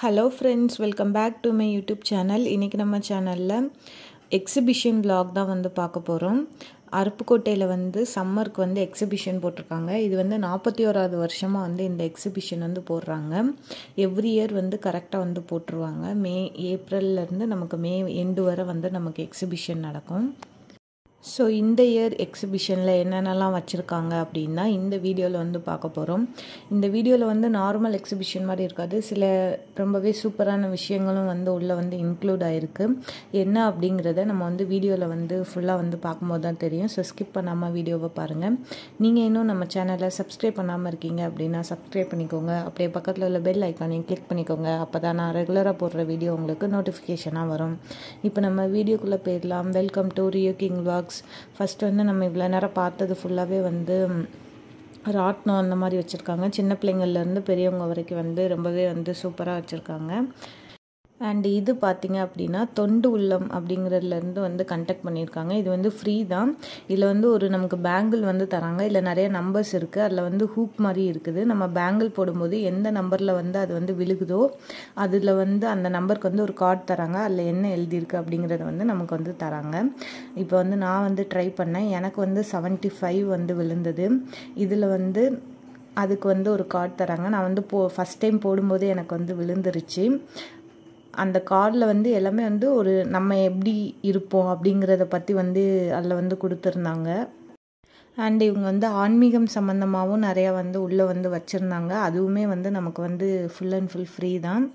hello friends welcome back to my YouTube channel இன்றைக்கி நம்ம சேனலில் எக்ஸிபிஷன் vlog தான் வந்து பார்க்க போகிறோம் அருப்புக்கோட்டையில் வந்து சம்மருக்கு வந்து எக்ஸிபிஷன் போட்டிருக்காங்க இது வந்து நாற்பத்தி ஓராவது வருஷமாக வந்து இந்த எக்ஸிபிஷன் வந்து போடுறாங்க எவ்ரி இயர் வந்து கரெக்டாக வந்து போட்டுருவாங்க மே ஏப்ரல்லேருந்து நமக்கு மே எண்டு வரை வந்து நமக்கு எக்ஸிபிஷன் நடக்கும் ஸோ இந்த இயர் எக்ஸிபிஷனில் என்னென்னலாம் வச்சுருக்காங்க அப்படின்னா இந்த வீடியோவில் வந்து பார்க்க போகிறோம் இந்த வீடியோவில் வந்து நார்மல் எக்ஸிபிஷன் மாதிரி இருக்காது சில ரொம்பவே சூப்பரான விஷயங்களும் வந்து உள்ளே வந்து இன்க்ளூட் ஆகிருக்கு என்ன அப்படிங்கிறத நம்ம வந்து வீடியோவில் வந்து ஃபுல்லாக வந்து பார்க்கும்போது தான் தெரியும் ஸோ ஸ்கிப் பண்ணாமல் வீடியோவை பாருங்கள் நீங்கள் இன்னும் நம்ம சேனலை சப்ஸ்கிரைப் பண்ணாமல் இருக்கீங்க அப்படின்னா சப்ஸ்கிரைப் பண்ணிக்கோங்க அப்படியே பக்கத்தில் உள்ள பெல் ஐக்கானையும் கிளிக் பண்ணிக்கோங்க அப்போ தான் நான் ரெகுலராக போடுற வீடியோ உங்களுக்கு நோட்டிஃபிகேஷனாக வரும் இப்போ நம்ம வீடியோக்குள்ளே போயிடலாம் welcome to Rio King Wax first வந்து நம்ம இவ்வளோ நேரம் பார்த்தது ஃபுல்லாகவே வந்து ராட்னம் அந்த மாதிரி வச்சுருக்காங்க சின்ன பிள்ளைங்கள்லேருந்து பெரியவங்க வரைக்கும் வந்து ரொம்பவே வந்து சூப்பராக வச்சுருக்காங்க அண்ட் இது பார்த்தீங்க அப்படின்னா தொண்டு உள்ளம் அப்படிங்கிறதுலேருந்து வந்து கண்டக்ட் பண்ணியிருக்காங்க இது வந்து ஃப்ரீ தான் இதில் வந்து ஒரு நமக்கு பேங்கிள் வந்து தராங்க இல்லை நிறைய நம்பர்ஸ் இருக்குது அதில் வந்து ஹூக் மாதிரி இருக்குது நம்ம பேங்கிள் போடும்போது எந்த நம்பரில் வந்து அது வந்து விழுகுதோ அதில் வந்து அந்த நம்பருக்கு வந்து ஒரு கார்டு தராங்க அதில் என்ன எழுதியிருக்கு அப்படிங்கிறத வந்து நமக்கு வந்து தராங்க இப்போ வந்து நான் வந்து ட்ரை பண்ணேன் எனக்கு வந்து செவன்ட்டி ஃபைவ் வந்து விழுந்தது இதில் வந்து அதுக்கு வந்து ஒரு கார்டு தராங்க நான் வந்து போ ஃபஸ்ட் டைம் போடும்போது எனக்கு வந்து விழுந்துருச்சு அந்த கார்டில் வந்து எல்லாமே வந்து ஒரு நம்ம எப்படி இருப்போம் அப்படிங்கிறத பற்றி வந்து அதில் வந்து கொடுத்துருந்தாங்க அண்ட் இவங்க வந்து ஆன்மீகம் சம்மந்தமாகவும் நிறையா வந்து உள்ளே வந்து வச்சுருந்தாங்க அதுவுமே வந்து நமக்கு வந்து ஃபுல் அண்ட் ஃபுல் ஃப்ரீ தான்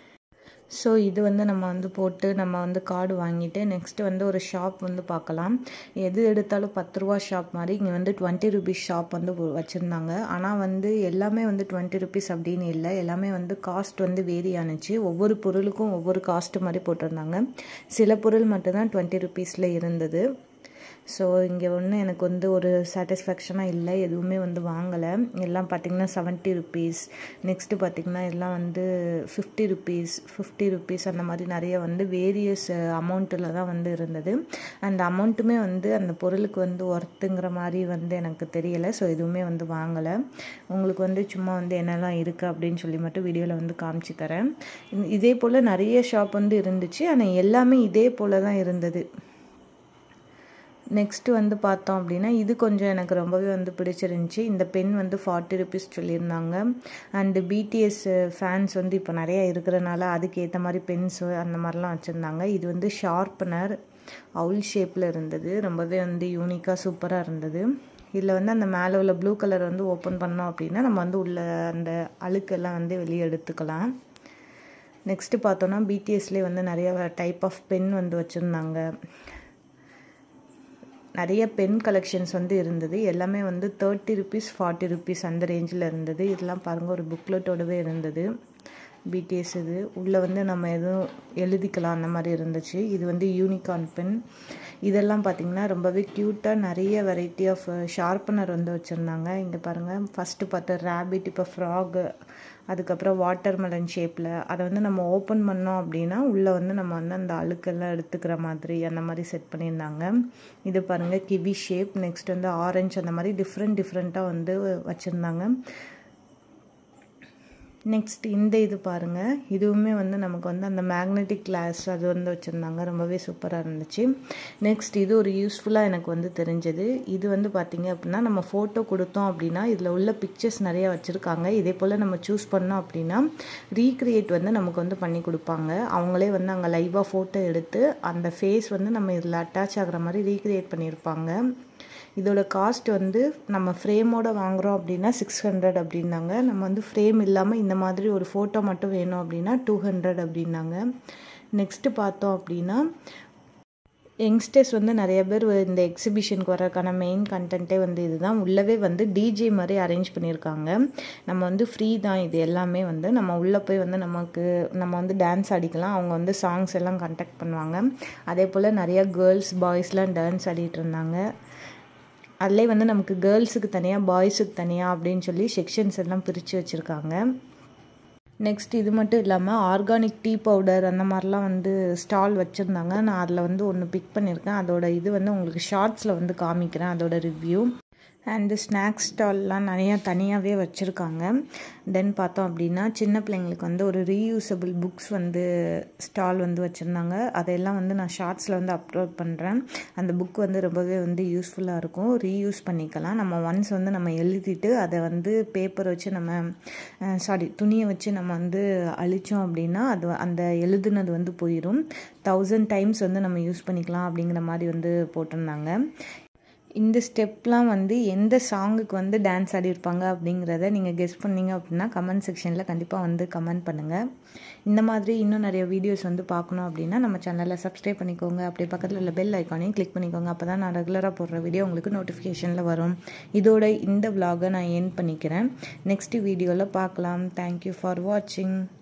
ஸோ இது வந்து நம்ம வந்து போட்டு நம்ம வந்து கார்டு வாங்கிட்டு நெக்ஸ்ட்டு வந்து ஒரு ஷாப் வந்து பார்க்கலாம் எது எடுத்தாலும் பத்து ரூபா ஷாப் மாதிரி இங்கே வந்து டுவெண்ட்டி ருபீஸ் ஷாப் வந்து வச்சுருந்தாங்க ஆனால் வந்து எல்லாமே வந்து டுவெண்ட்டி ருபீஸ் அப்படின்னு இல்லை எல்லாமே வந்து காஸ்ட் வந்து வேரி ஆணுச்சு ஒவ்வொரு பொருளுக்கும் ஒவ்வொரு காஸ்ட்டு மாதிரி போட்டிருந்தாங்க சில பொருள் மட்டும்தான் டுவெண்ட்டி ருபீஸில் இருந்தது ஸோ இங்கே ஒன்றும் எனக்கு வந்து ஒரு சாட்டிஸ்ஃபேக்ஷனாக இல்லை எதுவுமே வந்து வாங்கலை எல்லாம் பார்த்திங்கன்னா செவன்ட்டி ருப்பீஸ் நெக்ஸ்ட்டு பார்த்திங்கன்னா எல்லாம் வந்து ஃபிஃப்டி ருப்பீஸ் ஃபிஃப்டி ருப்பீஸ் அந்த மாதிரி நிறைய வந்து வேரியஸ் அமௌண்ட்டில் தான் வந்து இருந்தது அந்த அமௌண்ட்டுமே வந்து அந்த பொருளுக்கு வந்து ஒர்த்துங்கிற மாதிரி வந்து எனக்கு தெரியலை ஸோ எதுவுமே வந்து வாங்கலை உங்களுக்கு வந்து சும்மா வந்து என்னெல்லாம் இருக்குது அப்படின்னு சொல்லி மட்டும் வீடியோவில் வந்து காமிச்சு தரேன் இதே போல் நிறைய ஷாப் வந்து இருந்துச்சு ஆனால் எல்லாமே இதே போல் தான் இருந்தது நெக்ஸ்ட்டு வந்து பார்த்தோம் அப்படின்னா இது கொஞ்சம் எனக்கு ரொம்பவே வந்து பிடிச்சிருந்துச்சி இந்த பென் வந்து ஃபார்ட்டி ருபீஸ் சொல்லியிருந்தாங்க அண்டு பிடிஎஸ் ஃபேன்ஸ் வந்து இப்போ நிறையா இருக்கிறனால அதுக்கு ஏற்ற மாதிரி பென்ஸு அந்த மாதிரிலாம் வச்சுருந்தாங்க இது வந்து ஷார்ப்பனர் அவுல் ஷேப்பில் இருந்தது ரொம்பவே வந்து யூனிக்காக சூப்பராக இருந்தது இதில் வந்து அந்த மேலே உள்ள ப்ளூ கலர் வந்து ஓப்பன் பண்ணோம் அப்படின்னா நம்ம வந்து உள்ள அந்த அழுக்கெல்லாம் வந்து வெளியே எடுத்துக்கலாம் நெக்ஸ்ட்டு பார்த்தோன்னா பிடிஎஸ்லேயே வந்து நிறைய டைப் ஆஃப் பென் வந்து வச்சுருந்தாங்க நிறைய பென் கலெக்ஷன்ஸ் வந்து இருந்தது எல்லாமே வந்து தேர்ட்டி ருபீஸ் ஃபார்ட்டி ருபீஸ் அந்த ரேஞ்சில் இருந்தது இதெல்லாம் பாருங்கள் ஒரு புக்லெட்டோடவே இருந்தது பிடிஎஸ் இது உள்ளே வந்து நம்ம எதுவும் எழுதிக்கலாம் அந்த மாதிரி இருந்துச்சு இது வந்து யூனிகார்ன் பென் இதெல்லாம் பார்த்திங்கன்னா ரொம்பவே க்யூட்டாக நிறைய வெரைட்டி ஆஃப் ஷார்ப்பனர் வந்து வச்சுருந்தாங்க இங்கே பாருங்கள் ஃபஸ்ட்டு பார்த்த ரேபிட் இப்போ ஃப்ராகு அதுக்கப்புறம் வாட்டர் மெலன் ஷேப்பில் அதை வந்து நம்ம ஓப்பன் பண்ணோம் அப்படின்னா உள்ளே வந்து நம்ம வந்து அந்த அழுக்கெல்லாம் எடுத்துக்கிற மாதிரி அந்த மாதிரி செட் பண்ணியிருந்தாங்க இது பாருங்கள் கிவி ஷேப் நெக்ஸ்ட் வந்து ஆரஞ்சு அந்த மாதிரி டிஃப்ரெண்ட் டிஃப்ரெண்ட்டாக வந்து வச்சுருந்தாங்க நெக்ஸ்ட் இந்த இது பாருங்கள் இதுவுமே வந்து நமக்கு வந்து அந்த மேக்னெட்டிக் கிளாஸ் அது வந்து வச்சுருந்தாங்க ரொம்பவே சூப்பராக இருந்துச்சு நெக்ஸ்ட் இது ஒரு யூஸ்ஃபுல்லாக எனக்கு வந்து தெரிஞ்சது இது வந்து பார்த்திங்க அப்படின்னா நம்ம ஃபோட்டோ கொடுத்தோம் அப்படின்னா இதில் உள்ள பிக்சர்ஸ் நிறையா வச்சுருக்காங்க இதே போல் நம்ம சூஸ் பண்ணோம் அப்படின்னா ரீக்ரியேட் வந்து நமக்கு வந்து பண்ணி கொடுப்பாங்க அவங்களே வந்து அங்கே லைவாக ஃபோட்டோ எடுத்து அந்த ஃபேஸ் வந்து நம்ம இதில் அட்டாச் ஆகிற மாதிரி ரீக்ரியேட் பண்ணியிருப்பாங்க இதோட காஸ்ட் வந்து நம்ம ஃப்ரேமோட வாங்குகிறோம் அப்படின்னா சிக்ஸ் ஹண்ட்ரட் அப்படின்னாங்க நம்ம வந்து ஃப்ரேம் இல்லாமல் இந்த மாதிரி ஒரு ஃபோட்டோ மட்டும் வேணும் அப்படின்னா டூ ஹண்ட்ரட் அப்படின்னாங்க நெக்ஸ்ட்டு பார்த்தோம் அப்படின்னா யங்ஸ்டர்ஸ் வந்து நிறைய பேர் இந்த எக்ஸிபிஷனுக்கு வரக்கான மெயின் கண்டென்ட்டே வந்து இதுதான் உள்ளவே வந்து டிஜே மாதிரி அரேஞ்ச் பண்ணியிருக்காங்க நம்ம வந்து ஃப்ரீ தான் இது எல்லாமே வந்து நம்ம உள்ளே போய் வந்து நமக்கு நம்ம வந்து டான்ஸ் ஆடிக்கலாம் அவங்க வந்து சாங்ஸ் எல்லாம் கண்டக்ட் பண்ணுவாங்க அதே போல் நிறையா கேர்ள்ஸ் பாய்ஸ்லாம் டான்ஸ் ஆடிட்டு இருந்தாங்க அதிலே வந்து நமக்கு கேர்ள்ஸுக்கு தனியாக பாய்ஸுக்கு தனியாக அப்படின்னு சொல்லி செக்ஷன்ஸ் எல்லாம் பிரித்து வச்சுருக்காங்க நெக்ஸ்ட் இது மட்டும் இல்லாமல் ஆர்கானிக் டீ பவுடர் அந்த மாதிரிலாம் வந்து ஸ்டால் வச்சுருந்தாங்க நான் அதில் வந்து ஒன்று பிக் பண்ணியிருக்கேன் அதோட இது வந்து உங்களுக்கு ஷார்ட்ஸில் வந்து காமிக்கிறேன் அதோட ரிவ்யூ அண்டு ஸ்நாக்ஸ் ஸ்டால்லாம் நிறையா தனியாகவே வச்சுருக்காங்க தென் பார்த்தோம் அப்படின்னா சின்ன பிள்ளைங்களுக்கு வந்து ஒரு ரீயூசபிள் புக்ஸ் வந்து ஸ்டால் வந்து வச்சுருந்தாங்க அதையெல்லாம் வந்து நான் ஷார்ட்ஸில் வந்து அப்லோட் பண்ணுறேன் அந்த புக் வந்து ரொம்பவே வந்து யூஸ்ஃபுல்லாக இருக்கும் ரீயூஸ் பண்ணிக்கலாம் நம்ம ஒன்ஸ் வந்து நம்ம எழுதிட்டு அதை வந்து பேப்பர் வச்சு நம்ம சாரி துணியை வச்சு நம்ம வந்து அழித்தோம் அப்படின்னா அது அந்த எழுதுனது வந்து போயிடும் தௌசண்ட் டைம்ஸ் வந்து நம்ம யூஸ் பண்ணிக்கலாம் அப்படிங்கிற மாதிரி வந்து போட்டிருந்தாங்க இந்த ஸ்டெப்லாம் வந்து எந்த சாங்குக்கு வந்து டான்ஸ் ஆடிருப்பாங்க அப்படிங்கிறத நீங்கள் கெஸ் பண்ணீங்க அப்படின்னா கமெண்ட் செக்ஷனில் கண்டிப்பாக வந்து கமெண்ட் பண்ணுங்கள் இந்த மாதிரி இன்னும் நிறைய வீடியோஸ் வந்து பார்க்கணும் அப்படின்னா நம்ம சேனலில் சப்ஸ்கிரைப் பண்ணிக்கோங்க அப்படியே பக்கத்தில் உள்ள பெல் ஐக்கானையும் கிளிக் பண்ணிக்கோங்க அப்போ தான் நான் ரெகுலராக போடுற வீடியோ உங்களுக்கு நோட்டிஃபிகேஷனில் வரும் இதோட இந்த விலாகை நான் என் பண்ணிக்கிறேன் நெக்ஸ்ட் வீடியோவில் பார்க்கலாம் தேங்க்யூ ஃபார் வாட்சிங்